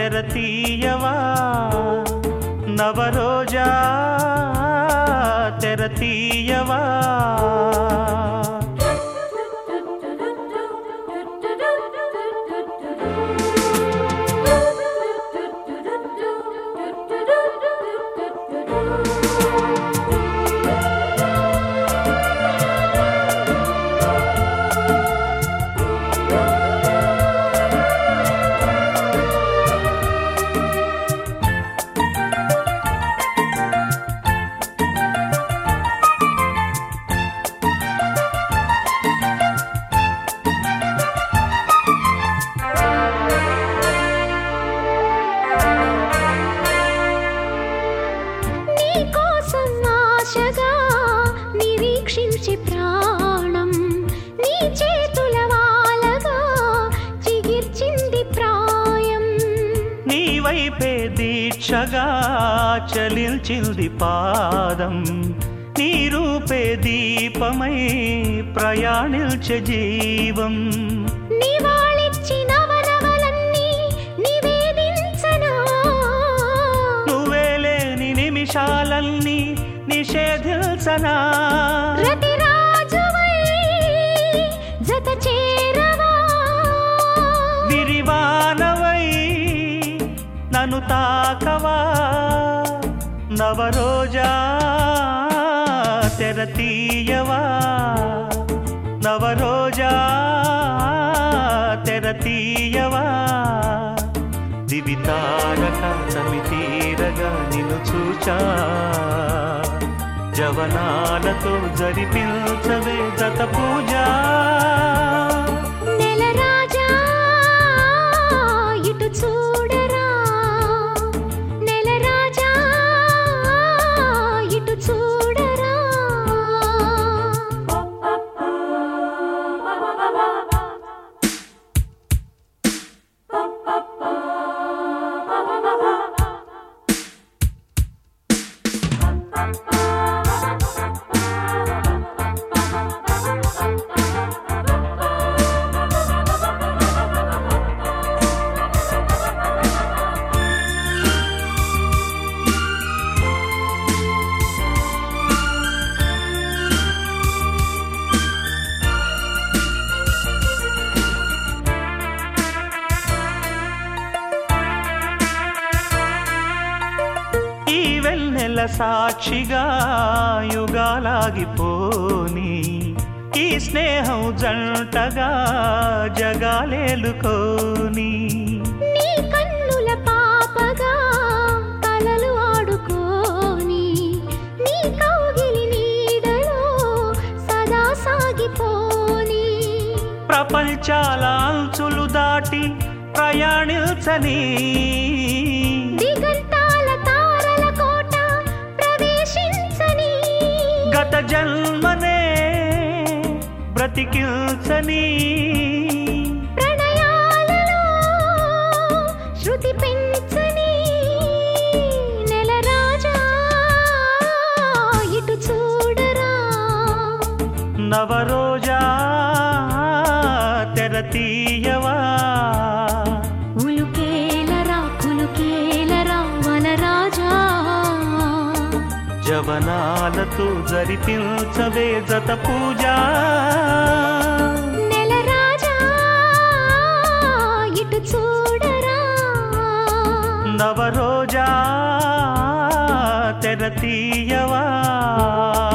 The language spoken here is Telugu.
తెర తీయవా నవరోజా తెర తీయవా నీ కోసం ఆశగా నిరీక్షించి ప్రాణం నీ చేతుల వాలగా చిగిర్చింది ప్రాయం నీ వైపే దీక్షగా చలించింది పాదం నీ రూపే దీపమై ప్రయాణించే జీవం నివాళిచ్చి నవనవలన్నీ నివేదించనా నువ్వే లేని నిమిషాలన్నీ నిషేధించనా రతిరాజువై జత చేరవా విరివానవై నన్ను తాకవా నవరోజా తెర తీయవా నవరోజా తెర తీయవా దివితారక సమితీరగా నిన్ను చూచా జవనాలతో జరిపించవే దత పూజ నెల రాజా ఇటు చూడరా నెల రాజా ఇటు చూడరా ఈ వెన్నెల సాక్షిగా యుగాలాగిపోని ఈ స్నేహం జంటగా జగాలేలుకోని నీ కన్నుల పాపగా కలలు ఆడుకోని నీ కౌగిలి నీడలో సదా సాగిపోని ప్రపంచాల అంచులు దాటి ప్రయాణించని దిగంతాల తారల కోట ప్రవేశించని గత జన్మనే బ్రతికిల్చని ప్రణయాలలో శృతి పెంచని నెల రాజా ఇటు చూడరా నవరోజా తెర తీయవా ఉలుకేలరా కులుకేలరా వనరాజా జవనాలతో జరిపించవే జత పూజ నెల రాజా ఇటు చూడరా నవరోజా తెర తీయవా